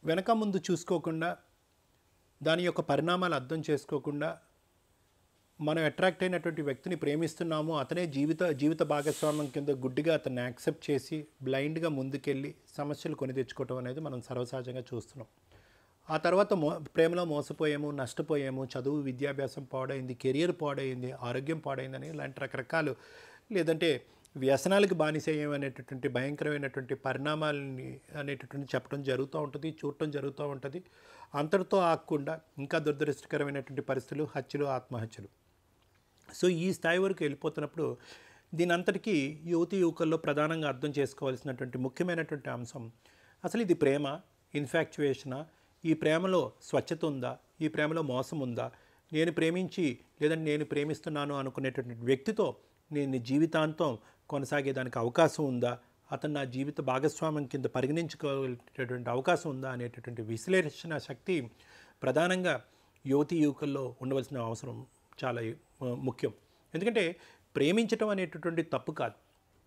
వెనక ముందు చూసుకోకుండా దాని యొక్క పరిణామాలు అర్థం చేసుకోకుండా మనం అట్రాక్ట్ అయినటువంటి వ్యక్తిని ప్రేమిస్తున్నాము అతనే జీవిత జీవిత భాగస్వామ్యం కింద గుడ్డిగా అతన్ని యాక్సెప్ట్ చేసి బ్లైండ్గా ముందుకెళ్ళి సమస్యలు కొని తెచ్చుకోవటం అనేది మనం సర్వసహజంగా చూస్తున్నాం ఆ తర్వాత మో ప్రేమలో మోసపోయాము నష్టపోయాము చదువు విద్యాభ్యాసం పాడైంది కెరియర్ పాడైంది ఆరోగ్యం పాడైందని ఇలాంటి రకరకాలు లేదంటే వ్యసనాలకు బానిసయ్యాం అనేటటువంటి భయంకరమైనటువంటి పరిణామాలని అనేటటువంటి చెప్పడం జరుగుతూ ఉంటుంది చూడటం జరుగుతూ ఉంటుంది అంతటితో ఆగకుండా ఇంకా దురదృష్టకరమైనటువంటి పరిస్థితులు హత్యలు ఆత్మహత్యలు సో ఈ స్థాయి వరకు వెళ్ళిపోతున్నప్పుడు దీని అంతటికీ యువతి యువకుల్లో ప్రధానంగా అర్థం చేసుకోవాల్సినటువంటి ముఖ్యమైనటువంటి అంశం అసలు ఇది ప్రేమ ఇన్ఫాక్చువేషనా ఈ ప్రేమలో స్వచ్ఛత ఉందా ఈ ప్రేమలో మోసం ఉందా నేను ప్రేమించి లేదంటే నేను ప్రేమిస్తున్నాను అనుకునేటటువంటి వ్యక్తితో నేను జీవితాంతం కొనసాగేదానికి అవకాశం ఉందా అతను నా జీవిత భాగస్వామ్యం కింద పరిగణించుకోగలిగేటటువంటి అవకాశం ఉందా అనేటటువంటి విశ్లేషణ శక్తి ప్రధానంగా యువతి యువకుల్లో ఉండవలసిన అవసరం చాలా ఆ, ముఖ్యం ఎందుకంటే ప్రేమించటం అనేటటువంటి తప్పు కాదు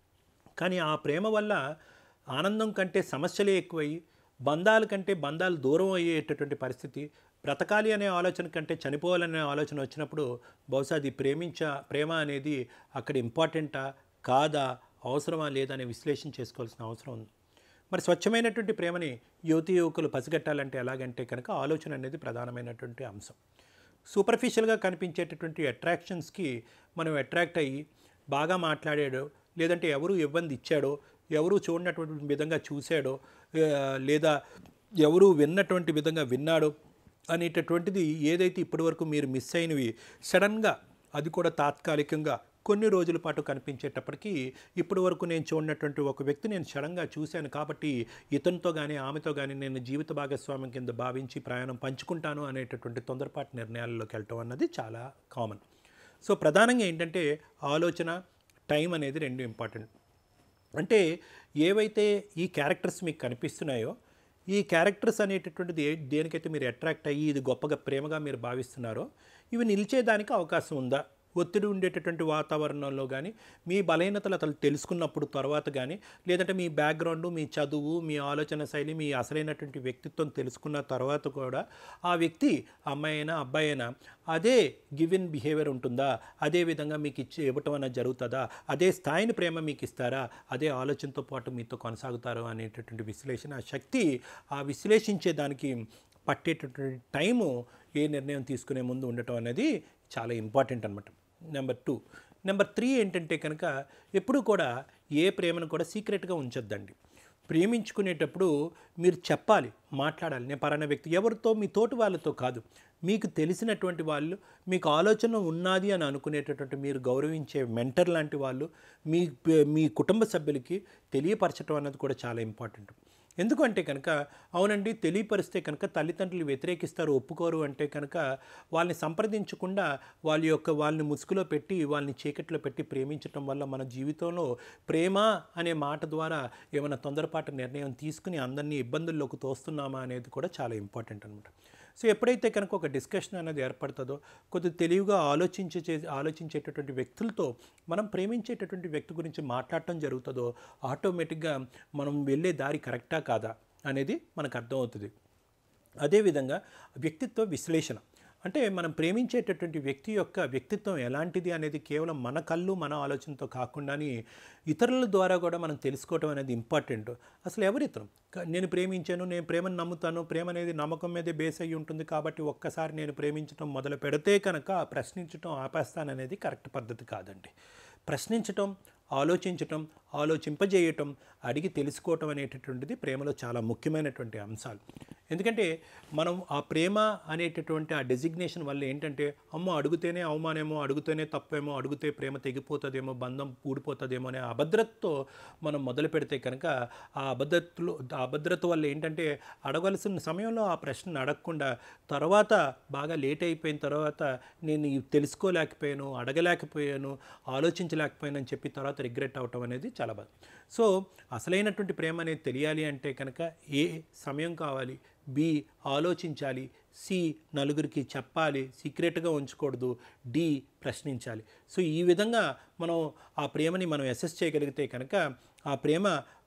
కానీ ఆ ప్రేమ వల్ల ఆనందం కంటే సమస్యలే ఎక్కువయ్యి బంధాల కంటే బంధాలు దూరం అయ్యేటటువంటి పరిస్థితి బ్రతకాలి అనే ఆలోచన కంటే చనిపోవాలనే ఆలోచన వచ్చినప్పుడు బహుశా అది ప్రేమించ ప్రేమ అనేది అక్కడ ఇంపార్టెంటా కాదా అవసరమా లేదా అనే విశ్లేషణ చేసుకోవాల్సిన అవసరం ఉంది మరి స్వచ్ఛమైనటువంటి ప్రేమని యువతి యువకులు పసిగట్టాలంటే ఎలాగంటే కనుక ఆలోచన అనేది ప్రధానమైనటువంటి అంశం సూపర్ఫిషియల్గా కనిపించేటటువంటి అట్రాక్షన్స్కి మనం అట్రాక్ట్ అయ్యి బాగా మాట్లాడాడో లేదంటే ఎవరు ఇబ్బంది ఇచ్చాడో ఎవరు చూడనటువంటి విధంగా చూశాడో ఆ, లేదా ఎవరు విన్నటువంటి విధంగా విన్నాడో అనేటటువంటిది ఏదైతే ఇప్పటివరకు మీరు మిస్ అయినవి సడన్గా అది కూడా తాత్కాలికంగా కొన్ని రోజుల పాటు కనిపించేటప్పటికీ ఇప్పటి వరకు నేను చూడనటువంటి ఒక వ్యక్తి నేను సడన్గా చూశాను కాబట్టి ఇతనితో కానీ ఆమెతో కానీ నేను జీవిత భాగస్వామ్యం కింద భావించి ప్రయాణం పంచుకుంటాను అనేటటువంటి తొందరపాటు నిర్ణయాల్లోకి వెళ్ళటం అన్నది చాలా కామన్ సో ప్రధానంగా ఏంటంటే ఆలోచన టైం అనేది రెండు ఇంపార్టెంట్ అంటే ఏవైతే ఈ క్యారెక్టర్స్ మీకు కనిపిస్తున్నాయో ఈ క్యారెక్టర్స్ అనేటటువంటిది ఏ- దేనికైతే మీరు అట్రాక్ట్ అయ్యి ఇది గొప్పగా ప్రేమగా మీరు భావిస్తున్నారో ఇవి నిలిచేదానికి అవకాశం ఉందా ఒత్తిడి ఉండేటటువంటి వాతావరణంలో కానీ మీ బలహీనతలు అతను తెలుసుకున్నప్పుడు తర్వాత కానీ లేదంటే మీ బ్యాక్గ్రౌండ్ మీ చదువు మీ ఆలోచన శైలి మీ అసలైనటువంటి వ్యక్తిత్వం తెలుసుకున్న తర్వాత కూడా ఆ వ్యక్తి అమ్మాయి అయినా అబ్బాయి అయినా అదే గివెన్ బిహేవియర్ ఉంటుందా అదే విధంగా మీకు ఇచ్చి ఇవ్వటం అనేది జరుగుతుందా అదే స్థాయిని ప్రేమ మీకు ఇస్తారా అదే ఆలోచనతో పాటు మీతో కొనసాగుతారు అనేటటువంటి విశ్లేషణ శక్తి ఆ విశ్లేషించే దానికి పట్టేటటువంటి టైము ఏ నిర్ణయం తీసుకునే ముందు ఉండటం అనేది చాలా ఇంపార్టెంట్ అనమాట నెంబర్ టూ నెంబర్ త్రీ ఏంటంటే కనుక ఎప్పుడూ కూడా ఏ ప్రేమను కూడా సీక్రెట్గా ఉంచొద్దండి ప్రేమించుకునేటప్పుడు మీరు చెప్పాలి మాట్లాడాలి నేను పరాన్న వ్యక్తి ఎవరితో మీ తోటి వాళ్ళతో కాదు మీకు తెలిసినటువంటి వాళ్ళు మీకు ఆలోచన ఉన్నది అని అనుకునేటటువంటి మీరు గౌరవించే మెంటర్ లాంటి వాళ్ళు మీ మీ కుటుంబ సభ్యులకి తెలియపరచడం అన్నది కూడా చాలా ఇంపార్టెంట్ ఎందుకంటే కనుక అవునండి తెలియపరిస్తే కనుక తల్లిదండ్రులు వ్యతిరేకిస్తారు ఒప్పుకోరు అంటే కనుక వాళ్ళని సంప్రదించకుండా వాళ్ళ యొక్క వాళ్ళని ముసుగులో పెట్టి వాళ్ళని చీకట్లో పెట్టి ప్రేమించటం వల్ల మన జీవితంలో ప్రేమ అనే మాట ద్వారా ఏమైనా తొందరపాటు నిర్ణయం తీసుకుని అందరినీ ఇబ్బందుల్లోకి తోస్తున్నామా అనేది కూడా చాలా ఇంపార్టెంట్ అనమాట సో ఎప్పుడైతే కనుక ఒక డిస్కషన్ అనేది ఏర్పడుతుందో కొద్ది తెలివిగా ఆలోచించే చే- ఆలోచించేటటువంటి వ్యక్తులతో మనం ప్రేమించేటటువంటి వ్యక్తి గురించి మాట్లాడటం జరుగుతుందో ఆటోమేటిక్గా మనం వెళ్ళే దారి కరెక్టా కాదా అనేది మనకు అర్థమవుతుంది అదేవిధంగా వ్యక్తిత్వ విశ్లేషణ అంటే మనం ప్రేమించేటటువంటి వ్యక్తి యొక్క వ్యక్తిత్వం ఎలాంటిది అనేది కేవలం మన కళ్ళు మన ఆలోచనతో కాకుండాని ఇతరుల ద్వారా కూడా మనం తెలుసుకోవటం అనేది ఇంపార్టెంట్ అసలు ఎవరితను క- నేను ప్రేమించాను నేను ప్రేమను నమ్ముతాను ప్రేమ అనేది నమ్మకం మీదే బేస్ అయ్యి ఉంటుంది కాబట్టి ఒక్కసారి నేను ప్రేమించడం మొదలు పెడితే కనుక ప్రశ్నించడం ఆపేస్తాననేది కరెక్ట్ పద్ధతి కాదండి ప్రశ్నించటం ఆలోచించటం ఆలోచింపజేయటం అడిగి తెలుసుకోవటం అనేటటువంటిది ప్రేమలో చాలా ముఖ్యమైనటువంటి అంశాలు ఎందుకంటే మనం ఆ ప్రేమ అనేటటువంటి ఆ డెసిగ్నేషన్ వల్ల ఏంటంటే అమ్మో అడుగుతేనే అవమానేమో అడుగుతేనే తప్పేమో అడిగితే ప్రేమ తెగిపోతుందేమో బంధం ఊడిపోతుందేమో అనే అభద్రతతో మనం మొదలు పెడితే కనుక ఆ అభద్రతలో ఆ అభద్రత వల్ల ఏంటంటే అడగవలసిన సమయంలో ఆ ప్రశ్న అడగకుండా తర్వాత బాగా లేట్ అయిపోయిన తర్వాత నేను ఇవి తెలుసుకోలేకపోయాను అడగలేకపోయాను ఆలోచించలేకపోయాను అని చెప్పి తర్వాత రిగ్రెట్ అవటం అనేది చాలా బాధ సో అసలైనటువంటి ప్రేమ అనేది తెలియాలి అంటే కనుక ఏ సమయం కావాలి బి ఆలోచించాలి సి నలుగురికి చెప్పాలి సీక్రెట్గా ఉంచకూడదు డి ప్రశ్నించాలి సో ఈ విధంగా మనం ఆ ప్రేమని మనం అసెస్ చేయగలిగితే కనుక ఆ ప్రేమ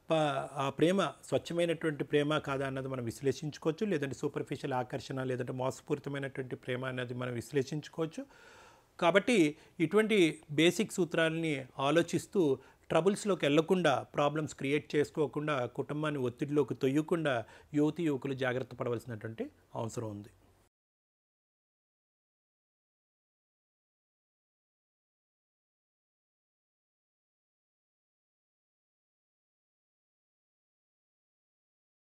ప- ఆ ప్రేమ స్వచ్ఛమైనటువంటి ప్రేమ కాదా అన్నది మనం విశ్లేషించుకోవచ్చు లేదంటే సూపర్ఫిషియల్ ఆకర్షణ లేదంటే మోసపూరితమైనటువంటి ప్రేమ అన్నది మనం విశ్లేషించుకోవచ్చు కాబట్టి ఇటువంటి బేసిక్ సూత్రాలని ఆలోచిస్తూ ట్రబుల్స్లోకి వెళ్లకుండా ప్రాబ్లమ్స్ క్రియేట్ చేసుకోకుండా కుటుంబాన్ని ఒత్తిడిలోకి తొయ్యకుండా యువతి యువకులు జాగ్రత్త పడవలసినటువంటి అవసరం ఉంది